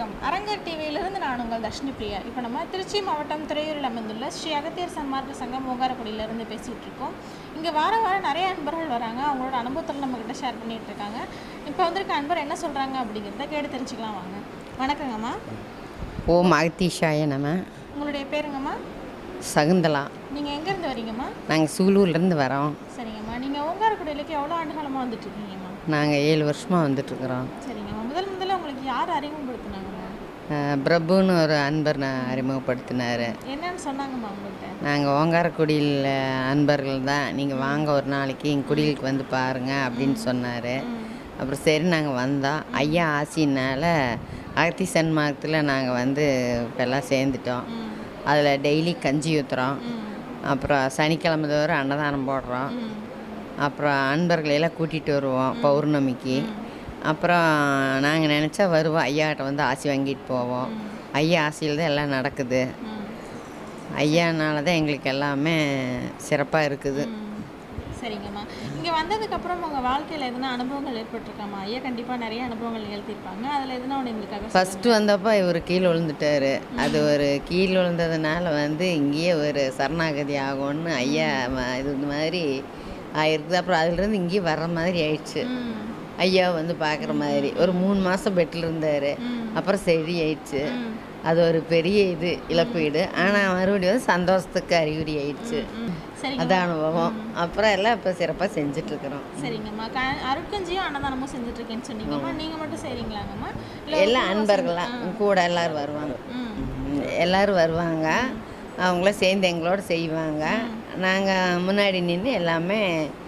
வணக்கம் அரங்கர் டிவியிலிருந்து நான் உங்கள் தர்ஷினி பிரியா இப்போ நம்ம திருச்சி மாவட்டம் துறையூரில் அமைந்துள்ள ஸ்ரீ அகத்தியர் சன்மார்க்க சங்கம் ஓங்காரக்குடியிலேருந்து பேசிகிட்டு இருக்கோம் இங்கே வார வாரம் நிறைய அன்பர்கள் வராங்க அவங்களோட அனுபவத்தில் நம்மக்கிட்ட ஷேர் பண்ணிகிட்டு இருக்காங்க இப்போ வந்திருக்க அன்பர் என்ன சொல்கிறாங்க அப்படிங்கிறத கேட்டு தெரிஞ்சுக்கலாம் வாங்க வணக்கங்கம்மா ஓம் அகத்தீஷாய நம உங்களுடைய பேருங்கம்மா சகுந்தலா நீங்கள் எங்கேருந்து வரீங்கம்மா நாங்கள் சூலூர்லேருந்து வரோம் சரிங்கம்மா நீங்கள் ஓங்காரக்குடியிலுக்கு எவ்வளோ ஆண்டு காலமாக வந்துட்டு இருக்கீங்கம்மா நாங்கள் ஏழு வருஷமாக வந்துட்டுருக்குறோம் சரிங்கம்மா முதல் முதல்ல உங்களுக்கு யார் அறிமுகப்படுத்தினாங்கம்மா பிரபுன்னு ஒரு அன்பர் நான் அறிமுகப்படுத்தினார் என்னன்னு சொன்னாங்கம்மா உங்கள்கிட்ட நாங்கள் ஓங்காரக்குடியில் அன்பர்கள் தான் நீங்கள் வாங்க ஒரு நாளைக்கு எங்கள் குடிலுக்கு வந்து பாருங்கள் அப்படின்னு சொன்னார் அப்புறம் சரி நாங்கள் வந்தோம் ஐயா ஆசினால் அகத்தி சன்மார்க்கத்தில் நாங்கள் வந்து இப்போல்லாம் சேர்ந்துட்டோம் அதில் டெய்லி கஞ்சி ஊற்றுறோம் அப்புறம் சனிக்கிழமை தோறும் அன்னதானம் போடுறோம் அப்புறம் அன்பர்களையெல்லாம் கூட்டிகிட்டு வருவோம் பௌர்ணமிக்கு அப்புறம் நாங்கள் நினச்சா வருவோம் ஐயாட்ட வந்து ஆசி வாங்கிட்டு போவோம் ஐயா ஆசையில் தான் எல்லாம் நடக்குது ஐயானால தான் எங்களுக்கு எல்லாமே சிறப்பாக இருக்குது சரிங்கம்மா இங்கே வந்ததுக்கப்புறம் உங்கள் வாழ்க்கையில் எதுனா அனுபவங்கள் ஏற்பட்டிருக்காமா ஐயா கண்டிப்பாக நிறைய அனுபவங்கள் நிகழ்த்தியிருப்பாங்க அதில் எதுனா ஒன்று எங்களுக்காக ஃபஸ்ட்டு வந்தப்போ இவர் கீழே விழுந்துட்டார் அது ஒரு கீழே விழுந்ததுனால வந்து இங்கேயே ஒரு சரணாகதி ஆகும்னு ஐயா ம- இது இந்த மாதிரி ஆயிருக்குது அப்புறம் அதுலேருந்து இங்கேயே வர்ற மாதிரி ஆயிடுச்சு ம் ஐயா வந்து பார்க்குற மாதிரி ஒரு மூணு மாதம் பெட்டில் இருந்தார் அப்புறம் சரி ஆயிடுச்சு அது ஒரு பெரிய இது இழப்பீடு ஆனால் மறுபடியும் வந்து சந்தோஷத்துக்கு அறிகுறி ஆயிடுச்சு சரிங்க அது அனுபவம் அப்புறம் எல்லாம் இப்போ சிறப்பாக செஞ்சிட்ருக்குறோம் சரிங்கம்மா க அருட்கஞ்சியும் அன்னதானமும் செஞ்சுட்ருக்கேன்னு சொன்னீங்கம்மா நீங்கள் மட்டும் செய்கிறீங்களாங்கம்மா இல்லை எல்லாம் அன்பர்களாம் கூட எல்லோரும் வருவாங்க ம் ம், எல்லாரும் வருவாங்க அவங்களும் சேர்ந்து எங்களோட செய்வாங்க நாங்கள் முன்னாடி நின்று எல்லாமே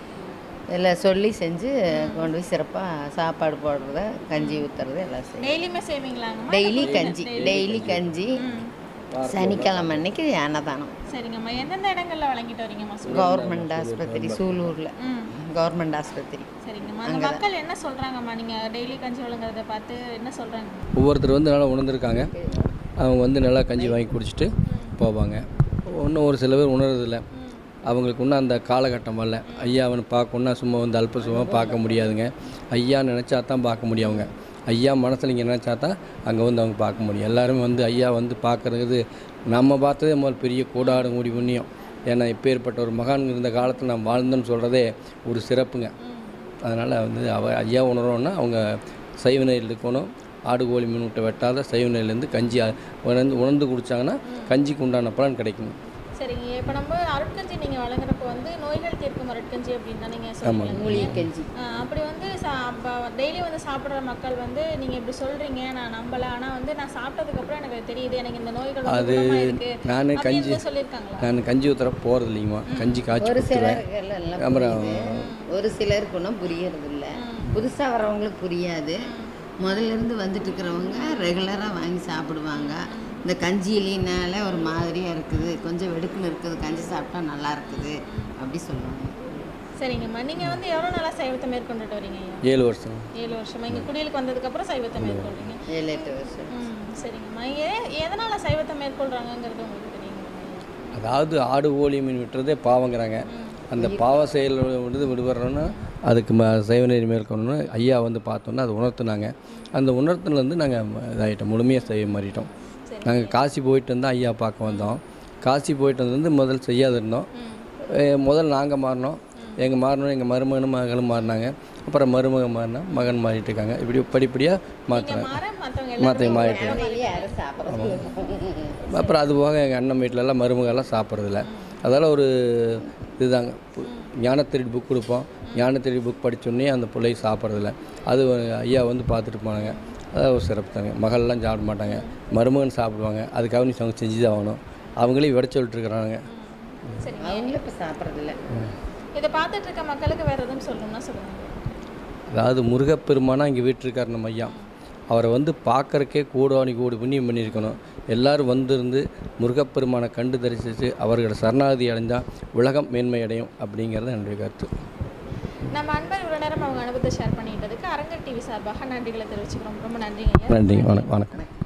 எல்லாம் சொல்லி செஞ்சு கொண்டு போய் சிறப்பாக சாப்பாடு போடுறத கஞ்சி ஊற்றுறது எல்லாம் செய்வோம் டெய்லியுமே செய்வீங்களாங்கம்மா டெய்லி கஞ்சி டெய்லி கஞ்சி ம் சனிக்கிழமை அன்னைக்கு அன்னதானம் சரிங்கம்மா எந்தெந்த இடங்கள்ல வழங்கிட்டு வரீங்கம்மா சொல்லு கவர்மெண்ட் ஆஸ்பத்திரி சூலூரில் ம் கவர்மெண்ட் ஆஸ்பத்திரி சரிங்கம்மா அந்த மக்கள் என்ன சொல்கிறாங்கம்மா நீங்கள் டெய்லி கஞ்சி வழங்குறத பார்த்து என்ன சொல்கிறாங்க ஒவ்வொருத்தர் வந்து நல்லா உணர்ந்திருக்காங்க அவங்க வந்து நல்லா கஞ்சி வாங்கி குடிச்சிட்டு போவாங்க இன்னும் ஒரு சில பேர் உணர்றதில்ல அவங்களுக்கு இன்னும் அந்த காலகட்டம் வரல ஐயாவனை பார்க்கணுன்னா சும்மா வந்து அல்ப சும்மா பார்க்க முடியாதுங்க ஐயா நினச்சா தான் பார்க்க முடியும் அவங்க ஐயா மனசில் இங்கே நினச்சா தான் அங்கே வந்து அவங்க பார்க்க முடியும் எல்லாருமே வந்து ஐயா வந்து பார்க்குறது நம்ம பார்த்ததே முதல் பெரிய கூடாடு மூடி புண்ணியம் ஏன்னா இப்பேற்பட்ட ஒரு மகான் இருந்த காலத்தில் நாம் வாழ்ந்தோன்னு சொல்கிறதே ஒரு சிறப்புங்க அதனால் வந்து அவ ஐயா உணரோன்னா அவங்க சைவ நெல் இருக்கணும் ஆடு கோழி மீன் விட்ட வெட்டாத சைவ நெல்லேருந்து கஞ்சி அ- உணர்ந்து உணர்ந்து குடித்தாங்கன்னா கஞ்சிக்கு உண்டான பலன் கிடைக்கும் சரிங்க இப்போ நம்ம அருட்கஞ்சி நீங்கள் வழங்குறப்போ வந்து நோய்கள் தீர்க்கும் அருட்கஞ்சி அப்படின்னு தான் நீங்கள் சொல்லுவீங்க மூலிகை கஞ்சி அப்படி வந்து டெய்லி வந்து சாப்பிட்ற மக்கள் வந்து நீங்கள் இப்படி சொல்கிறீங்க நான் நம்பலை ஆனால் வந்து நான் சாப்பிட்டதுக்கப்புறம் எனக்கு அது தெரியுது எனக்கு இந்த நோய்கள் வந்து அது குணமாயிருக்கு நான் கஞ்சி அப்படின்னு சொல்லியிருக்காங்களா நான் கஞ்சி ஊற்றுற போகிறது இல்லைங்கம்மா கஞ்சி காய்ச்சி ஒரு கொடுத்துருவேன் சிலருக்கு எல்லாம் அப்புறம் புரியுது. ஒரு சிலருக்கு ஒன்றும் புரியறது இல்லை புதுசாக வரவங்களுக்கு புரியாது முதல்ல இருந்து வந்துட்டு இருக்கிறவங்க ரெகுலராக வாங்கி சாப்பிடுவாங்க இந்த கஞ்சியிலினால ஒரு மாதிரியாக இருக்குது கொஞ்சம் வெடுக்குன்னு இருக்குது கஞ்சி சாப்பிட்டா நல்லா இருக்குது அப்படி சொல்லுவாங்க சரிங்கம்மா நீங்கள் வந்து எவ்வளோ நாளாக சைவத்தை மேற்கொண்டுட்டு வரீங்க ஐயா ஏழு வருஷம் ஏழு வருஷமா இங்கே குடிலுக்கு வந்ததுக்கப்புறம் சைவத்தை மேற்கொள்றீங்க ஏழு எட்டு வருஷம் ம் சரிங்கம்மா ஏ எதனால் சைவத்தை மேற்கொள்கிறாங்கங்கிறது உங்களுக்கு தெரியுங்களா ஐயா? அதாவது ஆடு கோழி மீன் விட்டுறதே பாவங்கிறாங்க அந்த பாவ செயல் விடுது விடுபடுறோன்னா அதுக்கு ம சைவநெறி மேற்கொள்ளணும் ஐயா வந்து பார்த்தோன்னா அது உணர்த்துனாங்க அந்த உணர்த்துலேருந்து நாங்கள் இதாகிட்டோம் முழுமையாக செய்ய மாறிட்டோம் நாங்கள் காசி போயிட்டு இருந்தால் ஐயா பார்க்க வந்தோம் காசி போயிட்டு வந்து முதல் செய்யாத இருந்தோம் எ, முதல் நாங்கள் மாறினோம் எங்கள் மாறினோம் எங்கள் மருமகனும் மகளும் மாறினாங்க அப்புறம் மருமகன் மாறினா மகன் மாறிட்டு இருக்காங்க இப்படி படிப்படியாக மாற்றுறாங்க மாற மற்றவங்க மாற்றி மாறிட்டு இருக்காங்க. வெளியே யாரும் சாப்பிட்றது அப்புறம் அது போக எங்கள் அண்ணன் வீட்டிலலாம் மருமகெல்லாம் சாப்பிட்றதில்ல அதெல்லாம் ஒரு இதுதாங்க பு- ஞானத்திருடி புக் கொடுப்போம் ஞானத்திருடி புக் படிச்சோடனே அந்த பிள்ளை சாப்பிட்றதில்ல அது ஒரு ஐயா வந்து பார்த்துட்டு போனாங்க அதான் ஒரு சிறப்பு தாங்க மகள்லாம் சாப்பிட மாட்டாங்க மருமகன் சாப்பிடுவாங்க அதுக்காக நீ அவங்க செஞ்சு தான் ஆகணும் அவங்களே விட சொல்லிட்டு இருக்கிறாங்க சரிங்க அவங்களும் இப்போ சாப்பிட்றதில்ல இதை பார்த்துட்டு இருக்க மக்களுக்கு வேறு எதுவும் சொல்லணும்னா சொல்லுங்கள் அதாவது முருகப்பெருமானா இங்கே வீட்டிருக்கார் நம்ம ஐயா அவரை வந்து பார்க்கறக்கே கூடாணி கூடு புண்ணியம் பண்ணியிருக்கணும் எல்லாரும் வந்திருந்து முருகப்பெருமானை கண்டு தரிசித்து அவர்களோட சரணாகதி அடைஞ்சால் உலகம் மேன்மை அடையும் அப்படிங்கிறது என்னுடைய கருத்து நம்ம அன்பர் இவ்வளோ நேரம் அவங்க அனுபவத்தை ஷேர் பண்ணிக்கிட்டதுக்கு அரங்கர் டிவி சார்பாக நன்றிகளை தெரிவிச்சுக்கிறோம் ரொம்ப நன்றிங்க ஐயா நன்றி வணக்கம் வணக்கம்